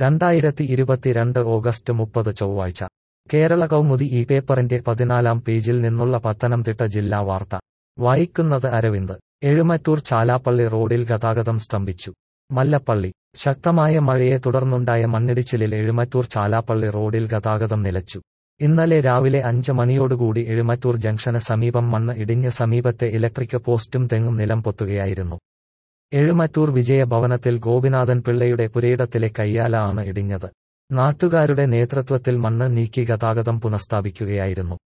രണ്ടായിരത്തി ഇരുപത്തിരണ്ട് ഓഗസ്റ്റ് മുപ്പത് ചൊവ്വാഴ്ച കേരള കൗമുദി ഈ പേപ്പറിന്റെ പതിനാലാം പേജിൽ നിന്നുള്ള പത്തനംതിട്ട ജില്ലാ വാർത്ത വായിക്കുന്നത് അരവിന്ദ് എഴുമറ്റൂർ ചാലാപ്പള്ളി റോഡിൽ ഗതാഗതം സ്തംഭിച്ചു മല്ലപ്പള്ളി ശക്തമായ മഴയെ തുടർന്നുണ്ടായ മണ്ണിടിച്ചിലിൽ എഴുമറ്റൂർ ചാലാപ്പള്ളി റോഡിൽ ഗതാഗതം നിലച്ചു ഇന്നലെ രാവിലെ അഞ്ച് മണിയോടുകൂടി എഴുമറ്റൂർ ജംഗ്ഷന് സമീപം മണ്ണ് ഇടിഞ്ഞ് സമീപത്തെ ഇലക്ട്രിക് പോസ്റ്റും തെങ്ങും നിലം പൊത്തുകയായിരുന്നു എഴുമറ്റൂർ വിജയഭവനത്തിൽ ഗോപിനാഥൻ പിള്ളയുടെ പുരയിടത്തിലെ കയ്യാല ആണ് ഇടിഞ്ഞത് നാട്ടുകാരുടെ നേതൃത്വത്തിൽ മണ്ണ് നീക്കി ഗതാഗതം പുനഃസ്ഥാപിക്കുകയായിരുന്നു